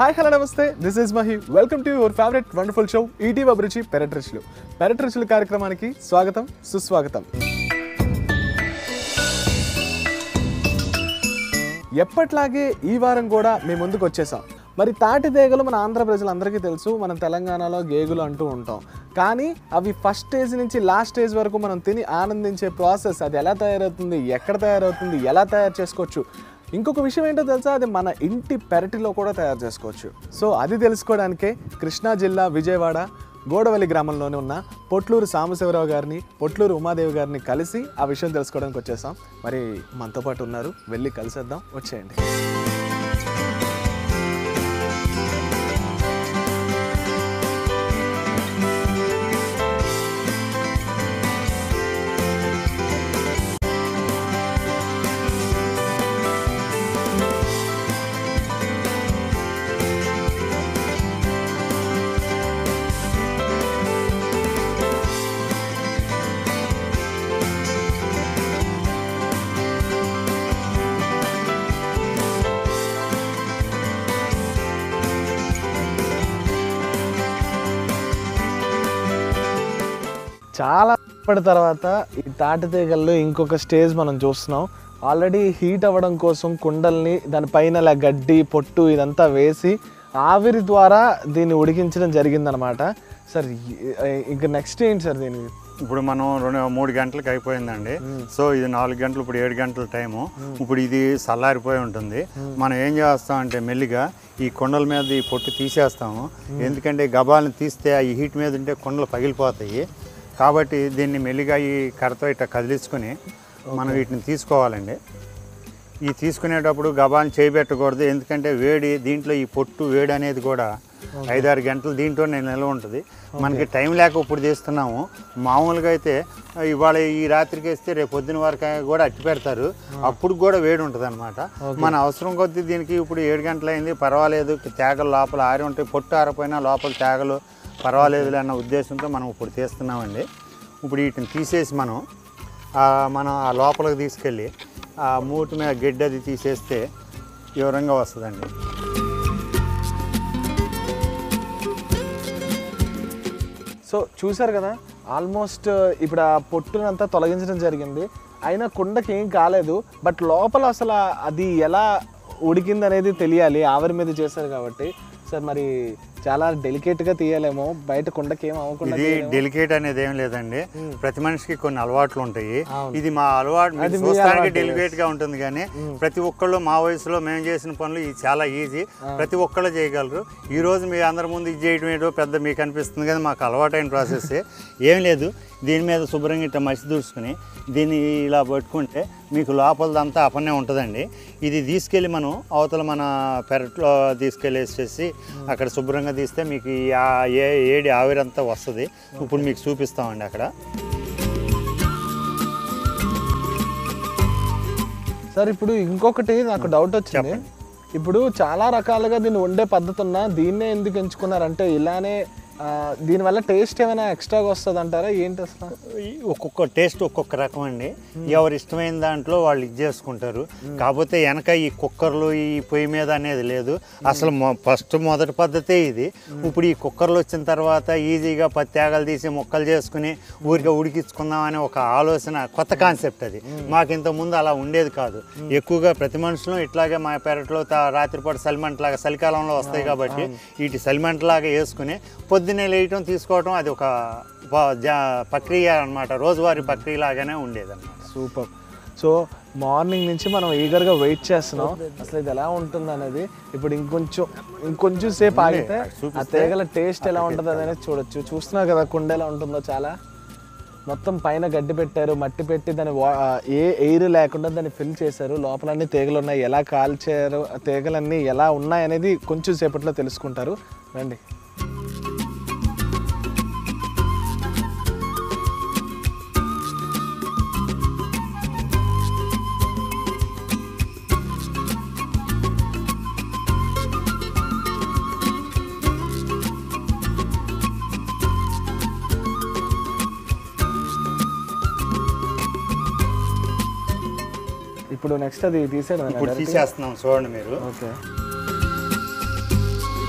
Hi hello namaste this is Mahi welcome to your favourite wonderful show ET Abhiruchi పెరట్రిచ్లు పెరట్రిచ్లు కార్యక్రమానికి స్వాగతం సుస్వాగతం ఎప్పట్లాగే ఈ వారం కూడా మీ ముందుకు వచ్చేసాం మరి తాటి తీగలు మన ఆంధ్ర ప్రజలందరికీ తెలుసు మనం తెలంగాణలో గేగులు అంటూ ఉంటాం కానీ అవి ఫస్ట్ స్టేజ్ నుంచి లాస్ట్ స్టేజ్ వరకు మనం తిని ఆనందించే ప్రాసెస్ అది ఎలా తయారవుతుంది ఎక్కడ తయారవుతుంది ఎలా తయారు చేసుకోవచ్చు ఇంకొక విషయం ఏంటో తెలుసా అది మన ఇంటి పెరటిలో కూడా తయారు చేసుకోవచ్చు సో అది తెలుసుకోవడానికే కృష్ణా జిల్లా విజయవాడ గోడవల్లి గ్రామంలోనే ఉన్న పొట్లూరు సాంబశివరావు గారిని పొట్లూరు ఉమాదేవి గారిని కలిసి ఆ విషయం తెలుసుకోవడానికి వచ్చేసాం మరి మనతో పాటు ఉన్నారు వెళ్ళి కలిసేద్దాం వచ్చేయండి చాలా ఇప్పటి తర్వాత ఈ తాటి తీగల్లో ఇంకొక స్టేజ్ మనం చూస్తున్నాం ఆల్రెడీ హీట్ అవ్వడం కోసం కుండల్ని దానిపైన ఇలా గడ్డి పొట్టు ఇదంతా వేసి ఆవిరి ద్వారా దీన్ని ఉడికించడం జరిగిందనమాట సార్ ఈ- ఇంకా నెక్స్ట్ ఏంటి సార్ దీని ఇప్పుడు మనం రెండు మూడు గంటలకు అయిపోయిందండి సో ఇది నాలుగు గంటలు ఇప్పుడు ఏడు గంటల టైము ఇప్పుడు ఇది చల్లారిపోయి ఉంటుంది మనం ఏం చేస్తాం అంటే మెల్లిగా ఈ కొండల మీద ఈ పొట్టు తీసేస్తాము ఎందుకంటే గబాలను తీస్తే ఈ హీట్ మీద ఉంటే కొండలు పగిలిపోతాయి కాబట్టి దీన్ని మెల్లిగా ఈ కర్రతో ఇట్లా కదిలించుకొని మనం వీటిని తీసుకోవాలండి ఈ తీసుకునేటప్పుడు గబాన్ని చేయబెట్టకూడదు ఎందుకంటే వేడి దీంట్లో ఈ పొట్టు వేడి అనేది కూడా ఐదారు గంటలు దీంట్లోనే నిల్వ ఉంటుంది మనకి టైం లేక ఇప్పుడు తీస్తున్నాము మామూలుగా అయితే ఇవాళ ఈ రాత్రికి వేస్తే రేపు పొద్దున వరకు కూడా అట్టి పెడతారు అప్పుడు కూడా వేడి ఉంటుంది అనమాట మన అవసరం కొద్దీ దీనికి ఇప్పుడు ఏడు గంటలు అయింది పర్వాలేదు తేగలు లోపల ఆరి ఉంటాయి పొట్టు ఆరిపోయినా లోపల తేగలు పర్వాలేదు అన్న ఉద్దేశంతో మనం ఇప్పుడు తీస్తున్నామండి ఇప్పుడు వీటిని తీసేసి మనం ఆ మనం ఆ లోపలికి తీసుకెళ్ళి ఆ మూటి మీద గడ్డి అది తీసేస్తే వివరంగా వస్తుందండి సో చూసారు కదా ఆల్మోస్ట్ ఇప్పుడు ఆ పొట్టునంతా తొలగించడం జరిగింది అయినా కుండకి ఏం కాలేదు బట్ లోపల అసలు ఆ- అది ఎలా ఉడికింది అనేది తెలియాలి ఆవిరి మీద చేశారు కాబట్టి సార్ మరి చాలా డెలికేట్గా తీయాలేమో బయట కుండకి ఏం అవ్వకుండా ఇది డెలికేట్ అనేది ఏం లేదండి ప్రతి మనిషికి కొన్ని అలవాట్లు ఉంటాయి అవును. ఇది మా అలవాటు మీరు అది మీ చూస్తానికి అలవాటు, డెలికేట్ గా ఉంటుంది కానీ ప్రతి ఒక్కళ్ళు మా వయసులో మేము చేసిన పనులు ఇది చాలా ఈజీ ప్రతి ఒక్కళ్ళు చేయగలరు ఈ రోజు మీ అందరి ముందు ఇది చేయడం ఏంటో పెద్ద మీకు అనిపిస్తుంది కానీ మాకు అలవాటైన ప్రాసెస్ ఏం లేదు దీని మీద శుభ్రంగా ఇట్లా మసి దూసుకుని దీన్ని ఇలా పట్టుకుంటే మీకు లోపలదంతా అపనే ఉంటుందండి ఇది తీసుకెళ్ళి మనం అవతల మన పెరట్లో తీసుకెళ్ళేసేసి అక్కడ శుభ్రంగా తీస్తే మీకు ఈ ఆ- ఏ ఏడి ఆవిరంతా వస్తుంది ఇప్పుడు మీకు చూపిస్తామండి అక్కడ సార్ ఇప్పుడు ఇంకొకటి నాకు డౌట్ వచ్చింది ఇప్పుడు చాలా రకాలుగా దీన్ని వండే పద్ధతి ఉన్నా దీన్నే ఎందుకు ఎంచుకున్నారంటే ఇలానే ఆ, దీనివల్ల టేస్ట్ ఏమైనా ఎక్స్ట్రాగా వస్తుంది అంటారా ఏంటి అసలు ఈ ఒక్కొక్క టేస్ట్ ఒక్కొక్క రకం అండి ఎవరు ఇష్టమైన దాంట్లో వాళ్ళు ఇది చేసుకుంటారు కాకపోతే వెనక ఈ కుక్కర్లు ఈ పొయ్యి మీద అనేది లేదు అసలు ఫస్ట్ మొదటి పద్ధతే ఇది ఇప్పుడు ఈ కుక్కర్లు వచ్చిన తర్వాత ఈజీగా పది తేగలు తీసి ముక్కలు చేసుకుని ఊరిగా ఉడికించుకుందాం అనే ఒక ఆలోచన కొత్త కాన్సెప్ట్ అది మాకు ఇంత ముందు అలా ఉండేది కాదు ఎక్కువగా ప్రతి మనుషులు ఇట్లాగే మా పెరట్లో తా- రాత్రిపూట సలిమంట లాగా చలికాలంలో వస్తాయి కాబట్టి వీటి సలిమంట లాగా వేసుకుని పొద్దున్నే లేయటం తీసుకోవటం అది ఒక ప- జా- ప్రక్రియ అనమాట రోజువారీ ప్రక్రియ లాగానే ఉండేది అనమాట సూపర్ సో మార్నింగ్ నుంచి మనం ఈగర్గా వెయిట్ చేస్తున్నాం అసలు ఇది ఎలా ఉంటుంది అనేది ఇప్పుడు ఇంకొంచెం ఇంకొంచెం సేపు ఆగితే ఆ తీగల టేస్ట్ ఎలా ఉంటుంది అనేది చూడొచ్చు చూస్తున్నారు కదా కుండ ఎలా ఉంటుందో చాలా మొత్తం పైన గడ్డి పెట్టారు మట్టి పెట్టి దాని వా- ఆ, ఏ ఎయిర్ లేకుండా దాన్ని ఫిల్ చేశారు లోపలన్నీ తీగలు ఉన్నాయి ఎలా కాల్చారు ఆ తీగలన్నీ ఎలా ఉన్నాయి అనేది కొంచెం సేపట్లో తెలుసుకుంటారు రండి ఇప్పుడు నెక్స్ట్ అది తీసేయడం ఇప్పుడు తీసేస్తున్నాం చూడండి మీరు ఓకే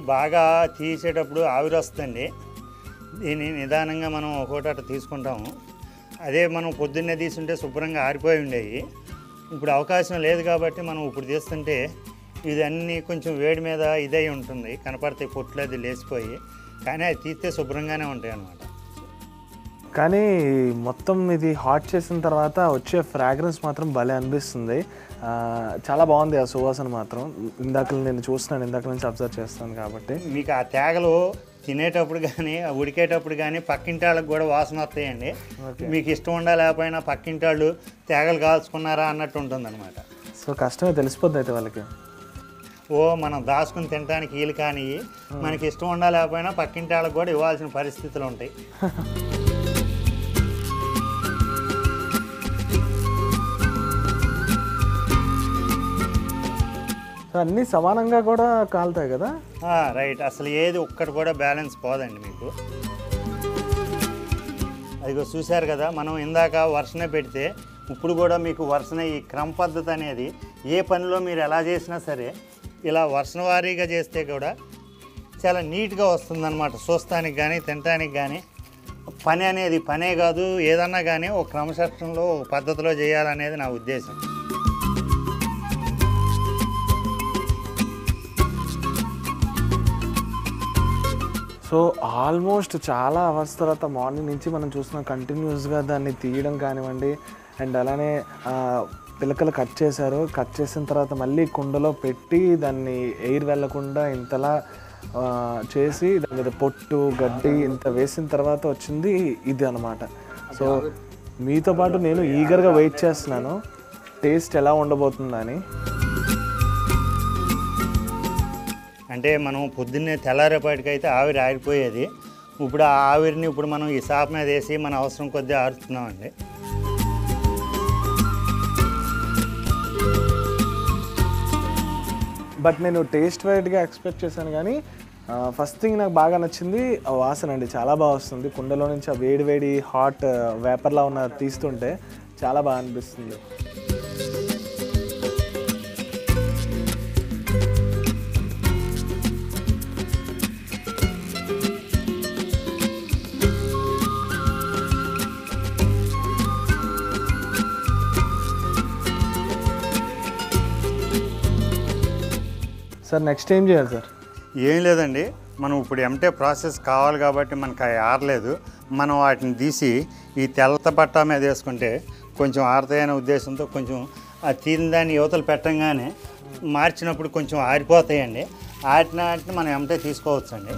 బాగా తీసేటప్పుడు ఆవిరి వస్తుందండి దీన్ని నిదానంగా మనం ఒక్కోటి అట్లా తీసుకుంటాము అదే మనం పొద్దున్నే తీసుంటే శుభ్రంగా ఆరిపోయి ఉండేవి ఇప్పుడు అవకాశం లేదు కాబట్టి మనం ఇప్పుడు తీస్తుంటే ఇది అన్నీ కొంచెం వేడి మీద ఇదై ఉంటుంది కనపడతాయి పొట్లు అది లేచిపోయి కానీ అది తీస్తే శుభ్రంగానే ఉంటాయి అన్నమాట కానీ మొత్తం ఇది హాట్ చేసిన తర్వాత వచ్చే ఫ్రాగ్రెన్స్ మాత్రం భలే అనిపిస్తుంది ఆ, చాలా బాగుంది ఆ సువాసన మాత్రం ఇందాక నేను చూస్తున్నాను ఇందాక నుంచి అబ్జర్వ్ చేస్తాను కాబట్టి మీకు ఆ తేగలు తినేటప్పుడు కానీ ఆ ఉడికేటప్పుడు కానీ పక్కింటి వాళ్ళకి కూడా వాసన వస్తాయండి మీకు ఇష్టం ఉండా లేకపోయినా పక్కింటి వాళ్ళు తేగలు కాల్చుకున్నారా అన్నట్టు ఉంటుంది సో కష్టమే తెలిసిపోద్ది అయితే వాళ్ళకి ఓ మనం దాచుకుని తినడానికి వీలు కానీ మనకి ఇష్టం ఉండా లేకపోయినా పక్కింటి వాళ్ళకి కూడా ఇవ్వాల్సిన పరిస్థితులు ఉంటాయి సో అన్నీ సమానంగా కూడా కాలుతాయి కదా ఆ, రైట్ అసలు ఏది ఒక్కటి కూడా బ్యాలెన్స్ పోదండి మీకు అదిగో చూశారు కదా మనం ఇందాక వర్షనే పెడితే ఇప్పుడు కూడా మీకు వర్షన ఈ క్రమ పద్ధతి అనేది ఏ పనిలో మీరు ఎలా చేసినా సరే ఇలా వర్షన వారీగా చేస్తే కూడా చాలా నీట్గా వస్తుందన్నమాట చూస్తానికి కానీ తినటానికి కానీ పని అనేది పనే కాదు ఏదన్నా కానీ ఒక క్రమశిక్షణలో ఒక పద్ధతిలో చేయాలనేది నా ఉద్దేశం సో ఆల్మోస్ట్ చాలా అవర్స్ తర్వాత మార్నింగ్ నుంచి మనం చూస్తున్నాం కంటిన్యూస్గా దాన్ని తీయడం కానివ్వండి అండ్ అలానే ఆ, పిలకలు కట్ చేశారు కట్ చేసిన తర్వాత మళ్ళీ కుండలో పెట్టి దాన్ని ఎయిర్ వెళ్ళకుండా ఇంతలా ఆ, చేసి దాని మీద పొట్టు గడ్డి ఇంత వేసిన తర్వాత వచ్చింది ఇది అనమాట సో మీతో పాటు నేను ఈగర్గా వెయిట్ చేస్తున్నాను టేస్ట్ ఎలా ఉండబోతుందని అంటే మనం పొద్దున్నే తెల్లారేపాటికి అయితే ఆవిరి ఆరిపోయేది ఇప్పుడు ఆ ఆవిరిని ఇప్పుడు మనం ఈ సాప్ మీద వేసి మన అవసరం కొద్దీ ఆరుతున్నామండి బట్ నేను టేస్ట్ వైడ్గా ఎక్స్పెక్ట్ చేశాను కానీ ఫస్ట్ థింగ్ నాకు బాగా నచ్చింది ఆ వాసన అండి చాలా బాగా వస్తుంది కుండలో నుంచి ఆ వేడి వేడి హాట్ వేపర్లా ఉన్న తీస్తుంటే చాలా బాగా అనిపిస్తుంది సార్ నెక్స్ట్ ఏం చేయాలి సార్ ఏం లేదండి మనం ఇప్పుడు ఎంటే ప్రాసెస్ కావాలి కాబట్టి మనకు అవి ఆరలేదు మనం వాటిని తీసి ఈ తెల్లత పట్టా మీద వేసుకుంటే కొంచెం ఆరుతాయనే ఉద్దేశంతో కొంచెం ఆ తీరిన దాన్ని యువతలు పెట్టంగానే మార్చినప్పుడు కొంచెం ఆరిపోతాయండి ఆటిన వాటిని మనం ఎంటే తీసుకోవచ్చండి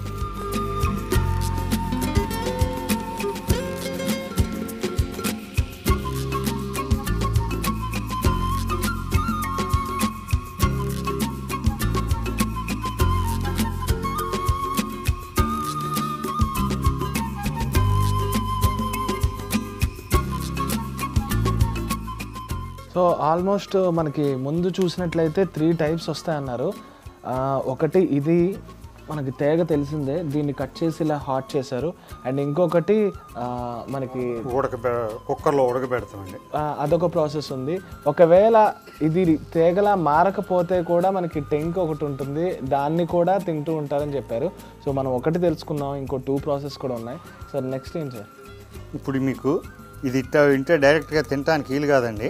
సో ఆల్మోస్ట్ మనకి ముందు చూసినట్లయితే త్రీ టైప్స్ వస్తాయన్నారు ఆ, ఒకటి ఇది మనకి తేగ తెలిసిందే దీన్ని కట్ చేసి ఇలా హాట్ చేశారు అండ్ ఇంకొకటి ఆ, మనకి ఉడక కుక్కర్లో ఉడకబెడతామండి ఆ, అదొక ప్రాసెస్ ఉంది ఒకవేళ ఇది తేగలా మారకపోతే కూడా మనకి టెంక్ ఒకటి ఉంటుంది దాన్ని కూడా తింటూ ఉంటారని చెప్పారు సో మనం ఒకటి తెలుసుకున్నాం ఇంకో టూ ప్రాసెస్ కూడా ఉన్నాయి సార్ నెక్స్ట్ ఏం సార్ ఇప్పుడు మీకు ఇది ఇట్ట ఇంటే డైరెక్ట్గా తినడానికి వీలు కాదండి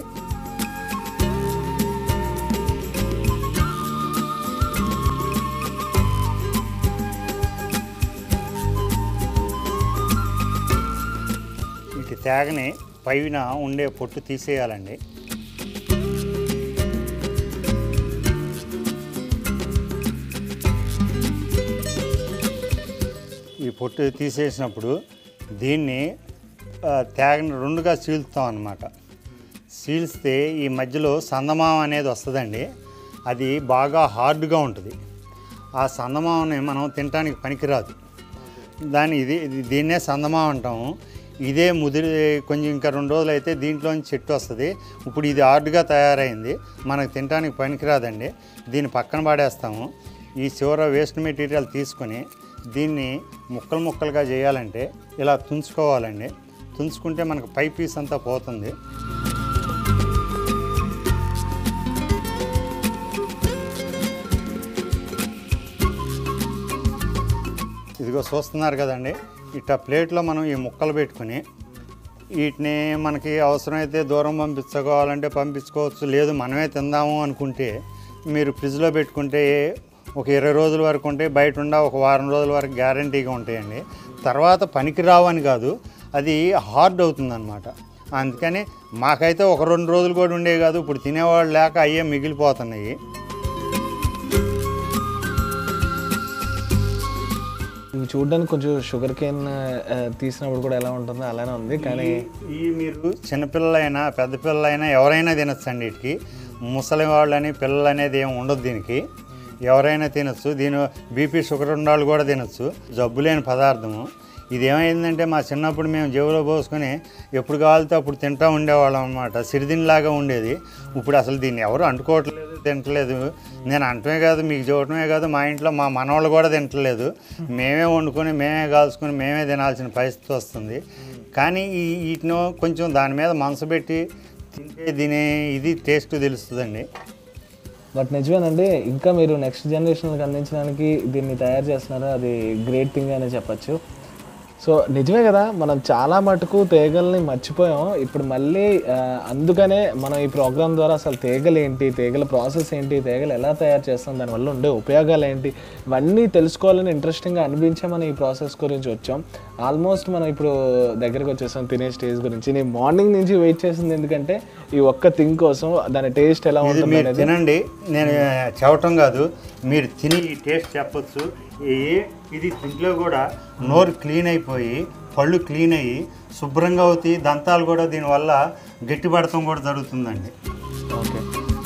వీటి తేగని పైన ఉండే పొట్టు తీసేయాలండి ఈ పొట్టు తీసేసినప్పుడు దీన్ని ఆ, తేగని రెండుగా చీల్చుతాం అన్నమాట చీల్స్తే ఈ మధ్యలో సందమామ అనేది వస్తుందండి అది బాగా హార్డ్గా ఉంటుంది ఆ సందమామని మనం తినడానికి పనికిరాదు దాన్ని ఇది ఇది దీన్నే సందమామ అంటాము ఇదే ముదిరి కొంచెం ఇంకా రెండు రోజులు అయితే దీంట్లోంచి చెట్టు వస్తుంది ఇప్పుడు ఇది హార్డ్గా తయారైంది మనకు తినడానికి పనికిరాదండి దీన్ని పక్కన పడేస్తాము ఈ చివర వేస్ట్ మెటీరియల్ తీసుకొని దీన్ని ముక్కలు ముక్కలుగా చేయాలంటే ఇలా తుంచుకోవాలండి తుంచుకుంటే మనకు పై పీస్ అంతా పోతుంది ఇగో చూస్తున్నారు కదండి ఇట్లా ప్లేట్లో మనం ఈ ముక్కలు పెట్టుకుని వీటిని మనకి అవసరమైతే దూరం పంపించుకోవాలంటే పంపించుకోవచ్చు లేదు మనమే తిందాము అనుకుంటే మీరు ఫ్రిడ్జ్లో పెట్టుకుంటే ఒక ఇరవై రోజుల వరకు ఉంటే బయట ఉండ ఒక వారం రోజుల వరకు గ్యారంటీగా ఉంటాయండి తర్వాత పనికి రావని కాదు అది హార్డ్ అవుతుందన్నమాట అందుకని మాకైతే ఒక రెండు రోజులు కూడా ఉండేవి కాదు ఇప్పుడు తినేవాళ్ళు లేక అయ్యే మిగిలిపోతున్నాయి ఇవి చూడడానికి కొంచెం షుగర్ కేన్ తీసినప్పుడు కూడా ఎలా ఉంటుందో అలానే ఉంది కానీ ఈ మీరు చిన్నపిల్లలైనా పెద్ద పిల్లలైనా ఎవరైనా తినచ్చండి వీటికి ముసలి వాళ్ళని పిల్లలు అనేది ఏమి ఉండదు దీనికి ఎవరైనా తినచ్చు దీని బీపీ షుగర్ ఉన్న వాళ్ళు కూడా తినచ్చు జబ్బు లేని పదార్థము ఇది ఏమైందంటే మా చిన్నప్పుడు మేము జేబులో పోసుకొని ఎప్పుడు కావాలితే అప్పుడు తింటూ ఉండేవాళ్ళం అనమాట సిరిదినిలాగా ఉండేది ఇప్పుడు అసలు దీన్ని ఎవరు అంటుకోవట్లేదు తింటలేదు నేను అంటమే కాదు మీకు చూడటమే కాదు మా ఇంట్లో మా మనవాళ్ళు కూడా తింటలేదు మేమే వండుకొని మేమే కాల్చుకొని మేమే తినాల్సిన పరిస్థితి వస్తుంది కానీ ఈ వీటిని కొంచెం దాని మీద మనసు పెట్టి తింటే దీని ఇది టేస్ట్ తెలుస్తుందండి బట్ నిజమేనండి ఇంకా మీరు నెక్స్ట్ జనరేషన్కి అందించడానికి దీన్ని తయారు చేస్తున్నారు అది గ్రేట్ థింగ్ అనే చెప్పచ్చు సో నిజమే కదా మనం చాలా మటుకు తీగల్ని మర్చిపోయాం ఇప్పుడు మళ్ళీ ఆ, అందుకనే మనం ఈ ప్రోగ్రామ్ ద్వారా అసలు తీగలు ఏంటి తీగల ప్రాసెస్ ఏంటి తీగలు ఎలా తయారు చేస్తాం దానివల్ల ఉండే ఉపయోగాలు ఏంటి ఇవన్నీ తెలుసుకోవాలని ఇంట్రెస్టింగ్గా అనిపించే మనం ఈ ప్రాసెస్ గురించి వచ్చాం ఆల్మోస్ట్ మనం ఇప్పుడు దగ్గరికి వచ్చేసాం తినే స్టేజ్ గురించి నేను మార్నింగ్ నుంచి వెయిట్ చేసింది ఎందుకంటే ఈ ఒక్క థింగ్ కోసం దాని టేస్ట్ ఎలా ఇది ఉంటుంది మీరు అనేది తినండి నేను చెప్పటం కాదు మీరు తిని ఈ టేస్ట్ చెప్పొచ్చు ఏ ఇది ఇంట్లో కూడా నోరు క్లీన్ అయిపోయి పళ్ళు క్లీన్ అయ్యి శుభ్రంగా అవుతాయి దంతాలు కూడా దీనివల్ల గట్టిపడటం కూడా జరుగుతుందండి ఓకే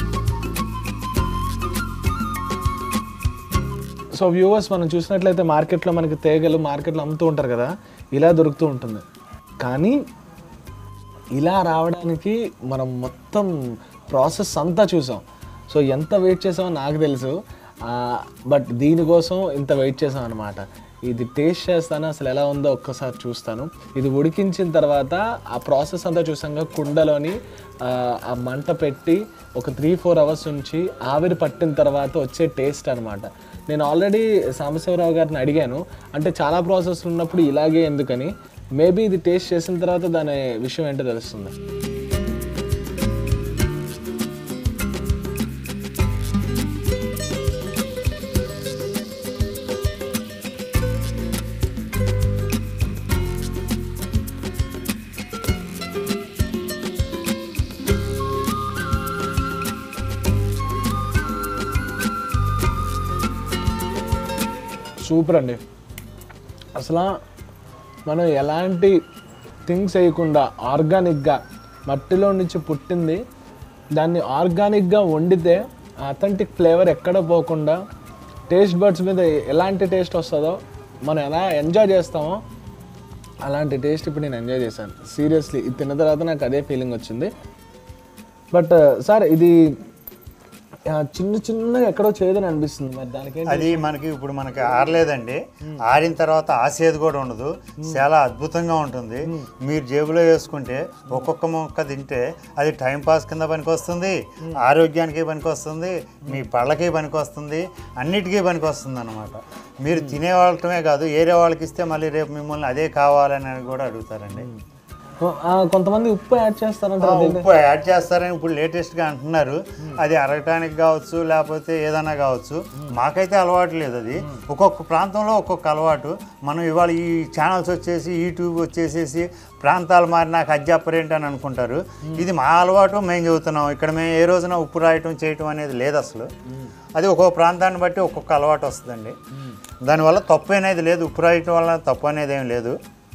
సో వ్యూవర్స్ మనం చూసినట్లయితే మార్కెట్లో మనకి తేగలు మార్కెట్లో అమ్ముతూ ఉంటారు కదా ఇలా దొరుకుతూ ఉంటుంది కానీ ఇలా రావడానికి మనం మొత్తం ప్రాసెస్ అంతా చూసాం సో ఎంత వెయిట్ చేసామో నాకు తెలుసు బట్ దీనికోసం ఇంత వెయిట్ చేసాం అనమాట ఇది టేస్ట్ చేస్తాను అసలు ఎలా ఉందో ఒక్కసారి చూస్తాను ఇది ఉడికించిన తర్వాత ఆ ప్రాసెస్ అంతా చూసాక కుండలోని ఆ, ఆ మంట పెట్టి ఒక త్రీ ఫోర్ అవర్స్ ఉంచి ఆవిరి పట్టిన తర్వాత వచ్చే టేస్ట్ అనమాట నేను ఆల్రెడీ సాంబశివరావు గారిని అడిగాను అంటే చాలా ప్రాసెస్ ఉన్నప్పుడు ఇలాగే ఎందుకని మేబీ ఇది టేస్ట్ చేసిన తర్వాత దాని విషయం ఏంటో తెలుస్తుంది సూపర్ అండి అసలు మనం ఎలాంటి థింగ్స్ వేయకుండా ఆర్గానిక్గా మట్టిలో నుంచి పుట్టింది దాన్ని ఆర్గానిక్గా వండితే అథెంటిక్ ఫ్లేవర్ ఎక్కడ పోకుండా టేస్ట్ బడ్స్ మీద ఎలాంటి టేస్ట్ వస్తుందో మనం ఎలా ఎంజాయ్ చేస్తామో అలాంటి టేస్ట్ ఇప్పుడు నేను ఎంజాయ్ చేశాను సీరియస్లీ ఇది తిన్న తర్వాత నాకు అదే ఫీలింగ్ వచ్చింది బట్ సార్ ఇది ఆ, చిన్న చిన్నగా ఎక్కడో చేయదని అనిపిస్తుంది మరి దానికి అది మనకి ఇప్పుడు మనకి ఆరలేదండి ఆరిన తర్వాత ఆసేది కూడా ఉండదు చాలా అద్భుతంగా ఉంటుంది మీరు జేబులో వేసుకుంటే ఒక్కొక్క మొక్క తింటే అది టైం పాస్ కింద పనికొస్తుంది ఆరోగ్యానికి పనికొస్తుంది మీ పళ్ళకి పనికొస్తుంది అన్నిటికీ పనికొస్తుంది అనమాట మీరు తినే వాళ్ళటమే కాదు ఏరే వాళ్ళకి ఇస్తే మళ్ళీ రేపు మిమ్మల్ని అదే కావాలని కూడా అడుగుతారండి ఆ, కొంతమంది ఉప్పు యాడ్ చేస్తారంటారు ఆ, ఉప్పు యాడ్ చేస్తారని ఇప్పుడు లేటెస్ట్గా అంటున్నారు అది అరగటానికి కావచ్చు లేకపోతే ఏదైనా కావచ్చు మాకైతే అలవాటు లేదు అది ఒక్కొక్క ప్రాంతంలో ఒక్కొక్క అలవాటు మనం ఇవాళ ఈ ఛానల్స్ వచ్చేసి యూట్యూబ్ వచ్చేసేసి ప్రాంతాలు మారి నాకు అది చెప్పరేంటి అని అనుకుంటారు ఇది మా అలవాటు మేము చెబుతున్నాం ఇక్కడ మేము ఏ రోజున ఉప్పు రాయటం చేయటం అనేది లేదు అసలు అది ఒక్కొక్క ప్రాంతాన్ని బట్టి ఒక్కొక్క అలవాటు వస్తుందండి దానివల్ల తప్పు అనేది లేదు ఉప్పు రాయటం వల్ల తప్పు అనేది ఏం లేదు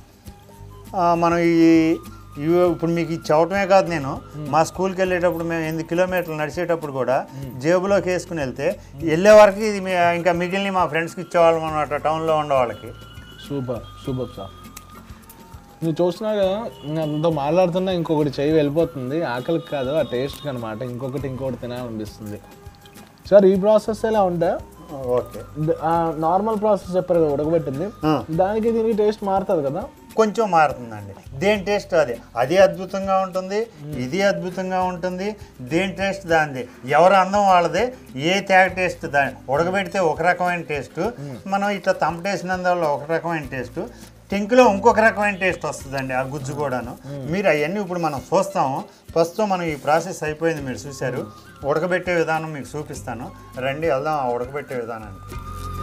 ఆ, మనం ఈ ఇవి ఇప్పుడు మీకు ఇది చెప్పటమే కాదు నేను మా స్కూల్కి వెళ్ళేటప్పుడు మేము ఎనిమిది కిలోమీటర్లు నడిచేటప్పుడు కూడా జేబులోకి వేసుకుని వెళ్తే వెళ్ళే వరకు ఇది మీ- ఇంకా మిగిలిన మా ఫ్రెండ్స్కి ఇచ్చేవాళ్ళం అనమాట టౌన్లో ఉండే వాళ్ళకి సూపర్ సూపర్ సార్ నువ్వు చూస్తున్నా కదా నేను అంత మాట్లాడుతున్నా ఇంకొకటి చెయ్యి వెళ్ళిపోతుంది ఆకలికి కాదు ఆ టేస్ట్ అనమాట ఇంకొకటి ఇంకొకటి తినాలనిపిస్తుంది సార్ ఈ ప్రాసెస్ ఎలా ఉంటే ఓకే నార్మల్ ప్రాసెస్ చెప్పారు కదా ఉడకబెట్టింది ఆ. దానికి దీనికి టేస్ట్ మారుతుంది కదా కొంచెం మారుతుందండి దేని టేస్ట్ అది అది అద్భుతంగా ఉంటుంది ఇది అద్భుతంగా ఉంటుంది దేని టేస్ట్ దానిది ఎవరు అందం వాళ్ళదే ఏ తేగ టేస్ట్ దాని ఉడకబెడితే ఒక రకమైన టేస్ట్ మనం ఇట్లా తంపటేసినందువల్ల ఒక రకమైన టేస్ట్ టెంకులో ఇంకొక రకమైన టేస్ట్ వస్తుందండి ఆ గుజ్జు కూడాను మీరు అవన్నీ ఇప్పుడు మనం చూస్తాము ప్రస్తుతం మనం ఈ ప్రాసెస్ అయిపోయింది మీరు చూశారు ఉడకబెట్టే విధానం మీకు చూపిస్తాను రండి వెళ్దాం ఆ ఉడకబెట్టే విధానానికి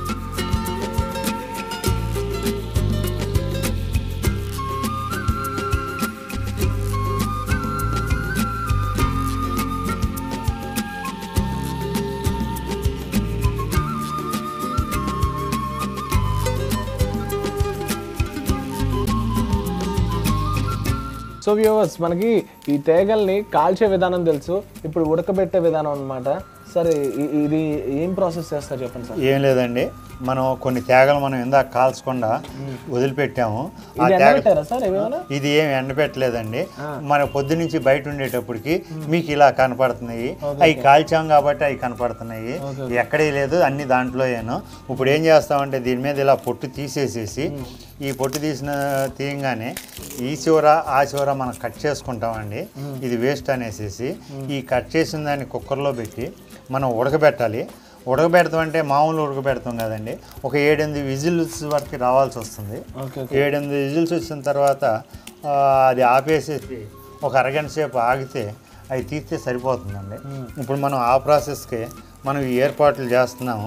సో వ్యూవర్స్ మనకి ఈ తేగల్ని కాల్చే విధానం తెలుసు ఇప్పుడు ఉడకబెట్టే విధానం అన్నమాట సరే ఇ- ఇది ఏం ప్రాసెస్ చేస్తారు చెప్పండి సార్ ఏం లేదండి మనం కొన్ని తేగలు మనం ఇందాక కాల్చకుండా వదిలిపెట్టాము ఆ ఇది తేగ ఎండబెట్టారా సార్ ఏమైనా ఇది ఏం ఎండబెట్టలేదండి మన పొద్దు నుంచి బయట ఉండేటప్పటికి మీకు ఇలా కనపడుతున్నాయి అవి కాల్చాం కాబట్టి అవి కనపడుతున్నాయి ఎక్కడే లేదు అన్ని దాంట్లోయేను ఇప్పుడు ఏం చేస్తామంటే దీని మీద ఇలా పొట్టు తీసేసేసి ఈ పొట్టు తీసిన తీయంగానే ఈ చివర ఆ చివర మనం కట్ చేసుకుంటామండి ఇది వేస్ట్ అనేసేసి ఈ కట్ చేసిన దాన్ని కుక్కర్లో పెట్టి మనం ఉడకబెట్టాలి ఉడకబెడతాం అంటే మామూలు ఉడకబెడతాం కదండి ఒక ఏడెనిమిది విజిల్స్ వరకు రావాల్సి వస్తుంది ఓకే ఏడెనిమిది విజిల్స్ వచ్చిన తర్వాత ఆ, అది ఆపేసేసి ఒక అరగంట సేపు ఆగితే అవి తీస్తే సరిపోతుందండి ఇప్పుడు మనం ఆ ప్రాసెస్కి మనం ఈ ఏర్పాట్లు చేస్తున్నాము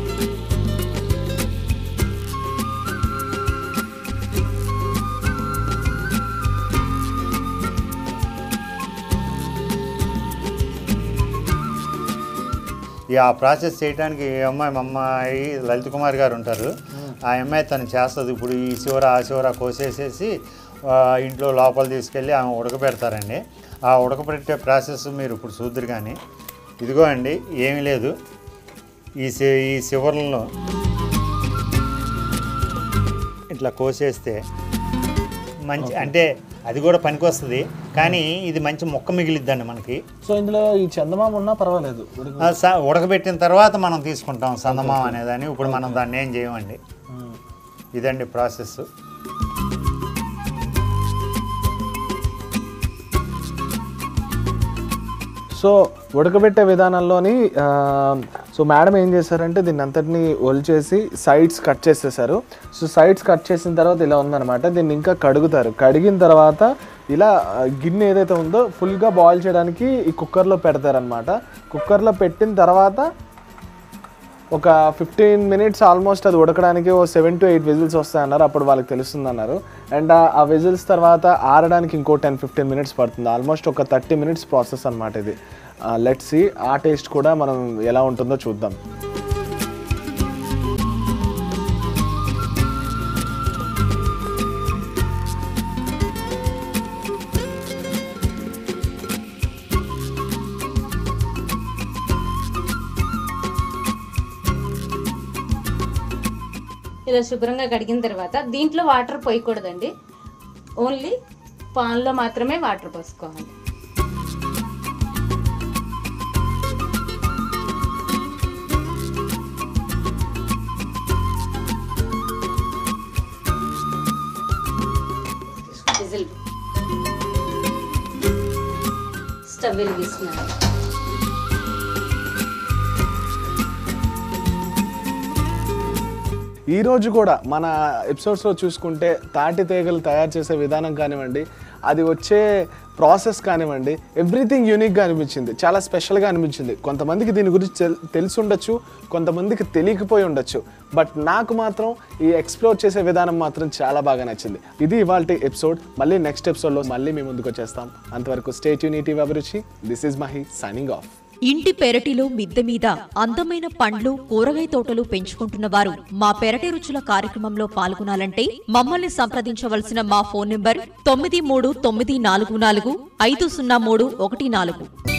ఈ ఆ ప్రాసెస్ చేయడానికి ఈ అమ్మాయి మా అమ్మాయి లలిత్ కుమార్ గారు ఉంటారు ఆ అమ్మాయి తను చేస్తుంది ఇప్పుడు ఈ చివర ఆ చివర కోసేసేసి ఆ, ఇంట్లో లోపల తీసుకెళ్ళి ఆమె ఉడకబెడతారండి ఆ ఉడకబెట్టే ప్రాసెస్ మీరు ఇప్పుడు చూద్దరు కానీ ఇదిగో అండి ఏమీ లేదు ఈ సి ఈ చివరలను ఇట్లా కోసేస్తే మంచి అంటే అది కూడా పనికొస్తుంది కానీ ఇది మంచి మొక్క మిగిలిద్దండి మనకి సో ఇందులో ఈ చందమామ ఉన్నా పర్వాలేదు ఉడక- ఆ స- ఉడకబెట్టిన తర్వాత మనం తీసుకుంటాం సందమాం అనేదాన్ని ఇప్పుడు మనం దాన్ని ఏం చేయమండి మ్మ్. ఇదండి ప్రాసెస్ సో ఉడకబెట్టే విధానంలోని ఆ, సో మేడం ఏం చేశారంటే దీన్ని అంతటిని ఒలిచేసి సైడ్స్ కట్ చేసేసారు సో సైడ్స్ కట్ చేసిన తర్వాత ఇలా ఉందన్నమాట దీన్ని ఇంకా కడుగుతారు కడిగిన తర్వాత ఇలా ఆ, గిన్నె ఏదైతే ఉందో ఫుల్గా బాయిల్ చేయడానికి ఈ కుక్కర్లో పెడతారనమాట కుక్కర్లో పెట్టిన తర్వాత ఒక ఫిఫ్టీన్ మినిట్స్ ఆల్మోస్ట్ అది ఉడకడానికి ఓ సెవెన్ టు ఎయిట్ విజిల్స్ వస్తాయన్నారు అప్పుడు వాళ్ళకి తెలుస్తుంది అన్నారు అండ్ ఆ విజిల్స్ తర్వాత ఆరడానికి ఇంకో టెన్ ఫిఫ్టీన్ మినిట్స్ పడుతుంది ఆల్మోస్ట్ ఒక థర్టీ మినిట్స్ ప్రాసెస్ అనమాట ఇది లెట్ సి ఆ టేస్ట్ కూడా మనం ఎలా ఉంటుందో చూద్దాం ఇలా శుభ్రంగా కడిగిన తర్వాత దీంట్లో వాటర్ పోయకూడదండి ఓన్లీ పాన్లో మాత్రమే వాటర్ పోసుకోవాలి విజిల్ స్టవ్ వెలిగిస్తున్నాను ఈ రోజు కూడా మన ఎపిసోడ్స్లో చూసుకుంటే తాటి తీగలు తయారు చేసే విధానం కానివ్వండి అది వచ్చే ప్రాసెస్ కానివ్వండి ఎవ్రీథింగ్ యూనిక్గా అనిపించింది చాలా స్పెషల్గా అనిపించింది కొంతమందికి దీని గురించి తెల్- తెలిసి ఉండొచ్చు కొంతమందికి తెలియకపోయి ఉండొచ్చు బట్ నాకు మాత్రం ఈ ఎక్స్ప్లోర్ చేసే విధానం మాత్రం చాలా బాగా నచ్చింది ఇది ఇవాళ ఎపిసోడ్ మళ్ళీ నెక్స్ట్ ఎపిసోడ్లో మళ్ళీ మీ ముందుకు వచ్చేస్తాం అంతవరకు state unity Abhiruchi this is Mahi signing off ఇంటి పెరటిలో మిద్దె మీద అందమైన పండ్లు కూరగాయ తోటలు పెంచుకుంటున్న వారు మా పెరటి రుచుల కార్యక్రమంలో పాల్గొనాలంటే మమ్మల్ని సంప్రదించవలసిన మా ఫోన్ నంబర్ తొమ్మిది మూడు తొమ్మిది నాలుగు నాలుగు ఐదు సున్నా మూడు ఒకటి నాలుగు